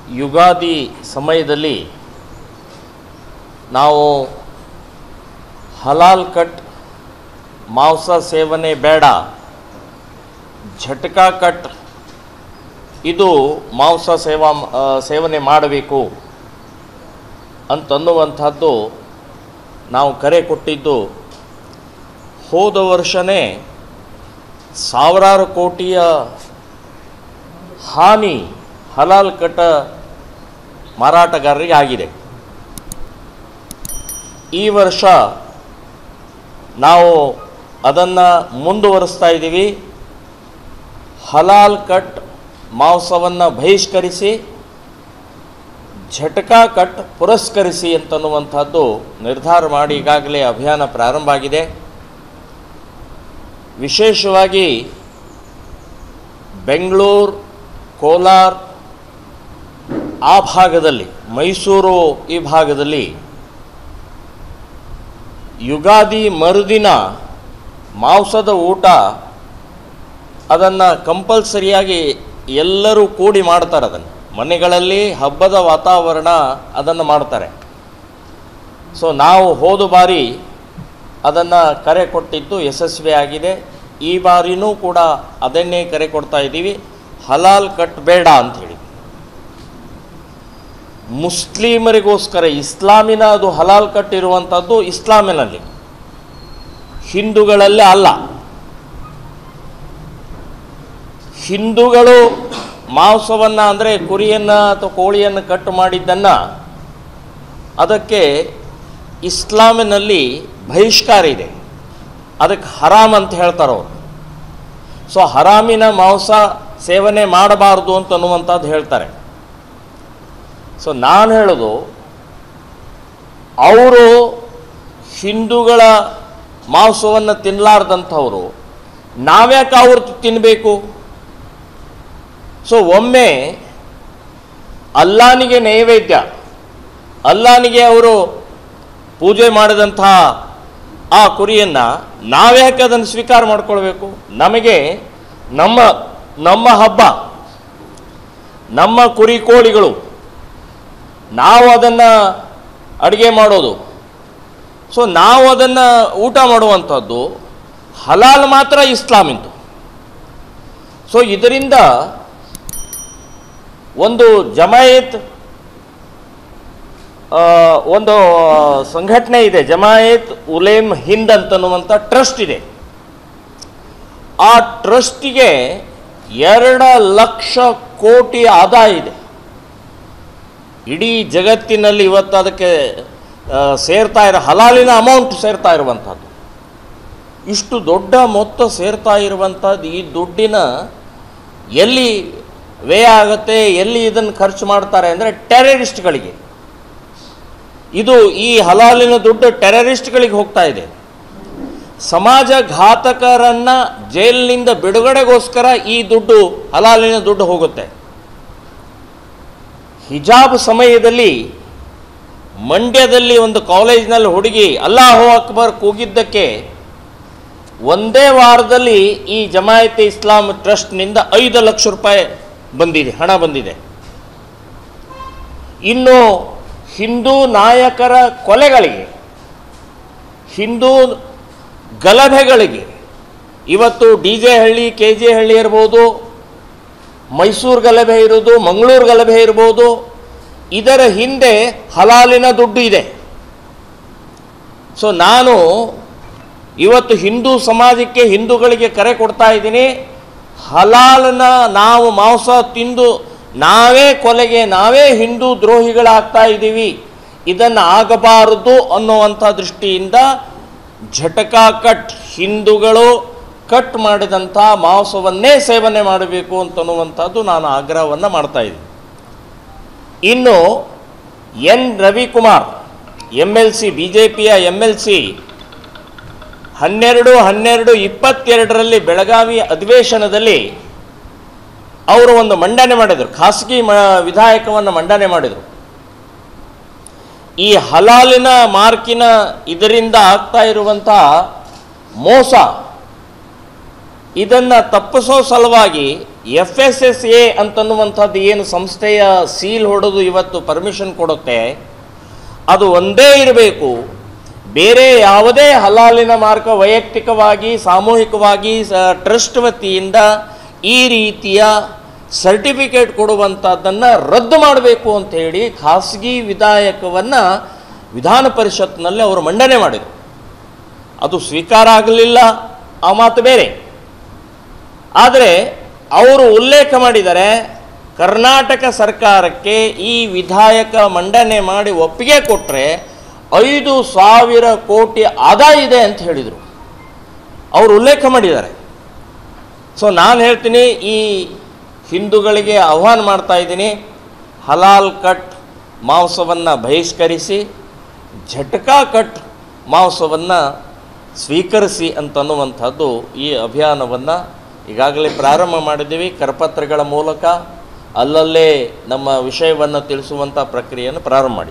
ಯುಗಾದಿ ಸಮಯದಲ್ಲಿ ನಾವು ಹಲಾಲ್ ಕಟ್ ಮಾಂಸ ಸೇವನೆ ಬೇಡ ಝಟ್ಕಾ ಕಟ್ ಇದು ಮಾಂಸ ಸೇವಾ ಆ, ಸೇವನೆ ಮಾಡಬೇಕು ಅಂತನ್ನುವಂಥದ್ದು ನಾವು ಕರೆ ಕೊಟ್ಟಿದ್ದು ಹೋದ ವರ್ಷವೇ ಸಾವಿರಾರು ಕೋಟಿಯ ಹಾನಿ ಹಲಾಲ್ ಕಟ ಮಾರಾಟಗಾರರಿಗೆ ಆಗಿದೆ ಈ ವರ್ಷ ನಾವು ಅದನ್ನು ಮುಂದುವರಿಸ್ತಾ ಇದ್ದೀವಿ ಹಲಾಲ್ ಕಟ್ ಮಾಂಸವನ್ನು ಬಹಿಷ್ಕರಿಸಿ ಝಟಕಾ ಕಟ್ ಪುರಸ್ಕರಿಸಿ ಅಂತನ್ನುವಂಥದ್ದು ನಿರ್ಧಾರ ಮಾಡಿ ಈಗಾಗಲೇ ಅಭಿಯಾನ ಪ್ರಾರಂಭ ಆಗಿದೆ ವಿಶೇಷವಾಗಿ ಬೆಂಗಳೂರು ಕೋಲಾರ ಆ ಭಾಗದಲ್ಲಿ ಮೈಸೂರು ಈ ಭಾಗದಲ್ಲಿ ಯುಗಾದಿ ಮರುದಿನ ಮಾಂಸದ ಊಟ ಅದನ್ನು ಕಂಪಲ್ಸರಿಯಾಗಿ ಎಲ್ಲರೂ ಕೂಡಿ ಮಾಡ್ತಾರೆ ಅದನ್ನು ಮನೆಗಳಲ್ಲಿ ಹಬ್ಬದ ವಾತಾವರಣ ಅದನ್ನು ಮಾಡ್ತಾರೆ ಸೊ ನಾವು ಹೋದ ಬಾರಿ ಅದನ್ನು ಕರೆ ಕೊಟ್ಟಿದ್ದು ಯಶಸ್ವಿಯಾಗಿದೆ ಈ ಬಾರಿನೂ ಕೂಡ ಅದನ್ನೇ ಕರೆ ಕೊಡ್ತಾ ಇದ್ದೀವಿ ಹಲಾಲ್ ಕಟ್ ಬೇಡ ಅಂಥೇಳಿ ಮುಸ್ಲಿಮರಿಗೋಸ್ಕರ ಇಸ್ಲಾಮಿನ ಅದು ಹಲಾಲ್ ಕಟ್ ಇರುವಂಥದ್ದು ಇಸ್ಲಾಮಿನಲ್ಲಿ ಹಿಂದೂಗಳಲ್ಲೇ ಅಲ್ಲ ಹಿಂದೂಗಳು ಮಾಂಸವನ್ನು ಅಂದರೆ ಕುರಿಯನ್ನು ಅಥವಾ ಕೋಳಿಯನ್ನು ಕಟ್ ಮಾಡಿದ್ದನ್ನು ಅದಕ್ಕೆ ಇಸ್ಲಾಮಿನಲ್ಲಿ ಬಹಿಷ್ಕಾರ ಇದೆ ಅದಕ್ಕೆ ಹರಾಮ್ ಅಂತ ಹೇಳ್ತಾರೆ ಅವರು ಸೊ ಹರಾಮಿನ ಮಾಂಸ ಸೇವನೆ ಮಾಡಬಾರ್ದು ಅಂತ ಅನ್ನುವಂಥದ್ದು ಹೇಳ್ತಾರೆ ಸೊ ನಾನು ಹೇಳೋದು ಅವರು ಹಿಂದೂಗಳ ಮಾಂಸವನ್ನು ತಿನ್ನಲಾರ್ದಂಥವ್ರು ನಾವ್ಯಾಕೆ ಅವ್ರು ತಿನ್ನಬೇಕು ಸೊ ಒಮ್ಮೆ ಅಲ್ಲಾನಿಗೆ ನೈವೇದ್ಯ ಅಲ್ಲಾನಿಗೆ ಅವರು ಪೂಜೆ ಮಾಡಿದಂತಹ ಆ ಕುರಿಯನ್ನು ನಾವ್ಯಾಕೆ ಅದನ್ನು ಸ್ವೀಕಾರ ಮಾಡ್ಕೊಳ್ಬೇಕು ನಮಗೆ ನಮ್ಮ ನಮ್ಮ ಹಬ್ಬ ನಮ್ಮ ಕುರಿ ಕೋಳಿಗಳು ನಾವು ಅದನ್ನು ಅಡುಗೆ ಮಾಡೋದು ಸೊ ನಾವು ಅದನ್ನು ಊಟ ಮಾಡುವಂಥದ್ದು ಹಲಾಲ್ ಮಾತ್ರ ಇಸ್ಲಾಮಿಂದು ಸೊ ಇದರಿಂದ ಒಂದು ಜಮಾಯತ್ ಆ, ಒಂದು ಸಂಘಟನೆ ಇದೆ ಜಮಾಯತ್ ಉಲೇಮ್ ಹಿಂದ್ ಅಂತನ್ನುವಂಥ ಟ್ರಸ್ಟ್ ಇದೆ ಆ ಟ್ರಸ್ಟಿಗೆ ಎರಡು ಲಕ್ಷ ಕೋಟಿ ಆದಾಯ ಇದೆ ಇಡೀ ಜಗತ್ತಿನಲ್ಲಿ ಇವತ್ತು ಅದಕ್ಕೆ ಆ, ಸೇರ್ತಾ ಇರೋ ಹಲಾಲಿನ ಅಮೌಂಟ್ ಸೇರ್ತಾ ಇರುವಂಥದ್ದು ಇಷ್ಟು ದೊಡ್ಡ ಮೊತ್ತ ಸೇರ್ತಾ ಇರುವಂಥದ್ದು ಈ ದುಡ್ಡಿನ ಎಲ್ಲಿ ವ್ಯಯ ಆಗುತ್ತೆ ಎಲ್ಲಿ ಇದನ್ನು ಖರ್ಚು ಮಾಡ್ತಾರೆ ಅಂದರೆ ಟೆರರಿಸ್ಟ್ಗಳಿಗೆ ಇದು ಈ ಹಲಾಲಿನ ದುಡ್ಡು ಟೆರರಿಸ್ಟ್ಗಳಿಗೆ ಹೋಗ್ತಾ ಇದೆ ಸಮಾಜ ಘಾತಕರನ್ನ ಜೈಲಿನಿಂದ ಬಿಡುಗಡೆಗೋಸ್ಕರ ಈ ದುಡ್ಡು ಹಲಾಲಿನ ದುಡ್ಡು ಹೋಗುತ್ತೆ ಹಿಜಾಬ್ ಸಮಯದಲ್ಲಿ ಮಂಡ್ಯದಲ್ಲಿ ಒಂದು ಕಾಲೇಜ್ನಲ್ಲಿ ಹುಡುಗಿ ಅಲ್ಲಾಹು ಅಕ್ಬರ್ ಕೂಗಿದ್ದಕ್ಕೆ ಒಂದೇ ವಾರದಲ್ಲಿ ಈ ಜಮಾಯತೆ ಇಸ್ಲಾಂ ಟ್ರಸ್ಟ್ನಿಂದ ಐದು ಲಕ್ಷ ರೂಪಾಯಿ ಬಂದಿದೆ ಹಣ ಬಂದಿದೆ ಇನ್ನು ಹಿಂದೂ ನಾಯಕರ ಕೊಲೆಗಳಿಗೆ ಹಿಂದೂ ಗಲಭೆಗಳಿಗೆ ಇವತ್ತು D J Halli K J Halli ಇರ್ಬೋದು ಮೈಸೂರು ಗಲಭೆ ಇರೋದು ಮಂಗಳೂರು ಗಲಭೆ ಇರ್ಬೋದು ಇದರ ಹಿಂದೆ ಹಲಾಲಿನ ದುಡ್ಡು ಇದೆ ಸೊ ನಾನು ಇವತ್ತು ಹಿಂದೂ ಸಮಾಜಕ್ಕೆ ಹಿಂದೂಗಳಿಗೆ ಕರೆ ಕೊಡ್ತಾ ಇದ್ದೀನಿ ಹಲಾಲನ ನಾವು ಮಾಂಸ ತಿಂದು ನಾವೇ ಕೊಲೆಗೆ ನಾವೇ ಹಿಂದೂ ದ್ರೋಹಿಗಳಾಗ್ತಾ ಇದ್ದೀವಿ ಇದನ್ನು ಆಗಬಾರದು ಅನ್ನುವಂಥ ದೃಷ್ಟಿಯಿಂದ ಝಟಕಾ ಕಟ್ ಹಿಂದೂಗಳು ಕಟ್ ಮಾಡಿದಂಥ ಮಾಂಸವನ್ನೇ ಸೇವನೆ ಮಾಡಬೇಕು ಅಂತನ್ನುವಂಥದ್ದು ನಾನು ಆಗ್ರಹವನ್ನು ಮಾಡ್ತಾ ಇದ್ದೀನಿ ಇನ್ನು N Ravikumar M L C B J ಪಿಯ ಎಮ್ ಎಲ್ ಸಿ ಹನ್ನೆರಡು ಹನ್ನೆರಡು ಇಪ್ಪತ್ತೆರಡರಲ್ಲಿ ಬೆಳಗಾವಿ ಅಧಿವೇಶನದಲ್ಲಿ ಅವರು ಒಂದು ಮಂಡನೆ ಮಾಡಿದರು ಖಾಸಗಿ ಮ ವಿಧಾಯಕವನ್ನು ಮಂಡನೆ ಮಾಡಿದರು ಈ ಹಲಾಲಿನ ಮಾರ್ಕಿನ ಇದರಿಂದ ಆಗ್ತಾ ಇರುವಂಥ ಮೋಸ ಇದನ್ನು ತಪ್ಪಿಸೋ ಸಲುವಾಗಿ ಎಫ್ ಎಸ್ ಎಸ್ ಎ ಅಂತನ್ನುವಂಥದ್ದು ಏನು ಸಂಸ್ಥೆಯ ಸೀಲ್ ಹೊಡೆದು ಇವತ್ತು ಪರ್ಮಿಷನ್ ಕೊಡುತ್ತೆ ಅದು ಒಂದೇ ಇರಬೇಕು ಬೇರೆ ಯಾವುದೇ ಹಲಾಲಿನ ಮಾರ್ಗ ವೈಯಕ್ತಿಕವಾಗಿ ಸಾಮೂಹಿಕವಾಗಿ ಸ- ಟ್ರಸ್ಟ್ ವತಿಯಿಂದ ಈ ರೀತಿಯ ಸರ್ಟಿಫಿಕೇಟ್ ಕೊಡುವಂಥದ್ದನ್ನು ರದ್ದು ಮಾಡಬೇಕು ಅಂತ ಹೇಳಿ ಖಾಸಗಿ ವಿಧಾಯಕವನ್ನು ವಿಧಾನ ಪರಿಷತ್ನಲ್ಲಿ ಅವರು ಮಂಡನೆ ಮಾಡಿದರು ಅದು ಸ್ವೀಕಾರ ಆಗಲಿಲ್ಲ ಆ ಮಾತು ಬೇರೆ ಆದರೆ ಅವರು ಉಲ್ಲೇಖ ಮಾಡಿದರೆ ಕರ್ನಾಟಕ ಸರ್ಕಾರಕ್ಕೆ ಈ ವಿಧಾಯಕ ಮಂಡನೆ ಮಾಡಿ ಒಪ್ಪಿಗೆ ಕೊಟ್ಟರೆ ಐದು ಸಾವಿರ ಕೋಟಿ ಆದಾಯ ಇದೆ ಅಂತ ಹೇಳಿದರು ಅವರು ಉಲ್ಲೇಖ ಮಾಡಿದ್ದಾರೆ ಸೊ ನಾನು ಹೇಳ್ತೀನಿ ಈ ಹಿಂದೂಗಳಿಗೆ ಆಹ್ವಾನ ಮಾಡ್ತಾ ಇದ್ದೀನಿ ಹಲಾಲ್ ಕಟ್ ಮಾಂಸವನ್ನು ಬಹಿಷ್ಕರಿಸಿ ಝಟ್ಕಾ ಕಟ್ ಮಾಂಸವನ್ನು ಸ್ವೀಕರಿಸಿ ಅಂತನ್ನುವಂಥದ್ದು ಈ ಅಭಿಯಾನವನ್ನು ಈಗಾಗಲೇ ಪ್ರಾರಂಭ ಮಾಡಿದ್ದೀವಿ ಕರಪತ್ರಗಳ ಮೂಲಕ ಅಲ್ಲಲ್ಲೇ ನಮ್ಮ ವಿಷಯವನ್ನು ತಿಳಿಸುವಂಥ ಪ್ರಕ್ರಿಯೆಯನ್ನು ಪ್ರಾರಂಭ ಮಾಡಿ